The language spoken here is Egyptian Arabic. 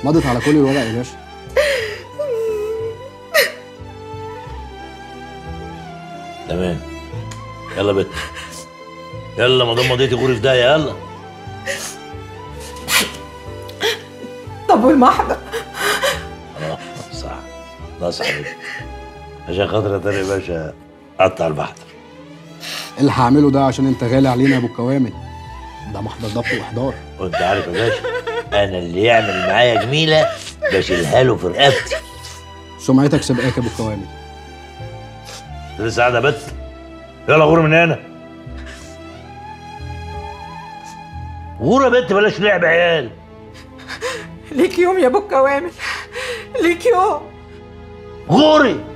مضت على كل الورق يا باشا تمام يلا بت يلا ما دام مضيتي غوري في داهيه يلا طب والمحضر اه صح لا صح حبيبي عشان خاطر يا طارق باشا قطع المحضر اللي هعمله ده عشان انت غالي علينا يا ابو الكوامل ده محضر ضبط واحضار وانت عارف يا باشا انا اللي يعمل معايا جميله بشيلها له في رقبتي سمعتك سابقاك يا ابو الكوامل انت لسه قاعده بت يلا غور من هنا غور يا بنت بلاش لعب عيال ليك يوم يا ابو الكوامل ليك يوم غوري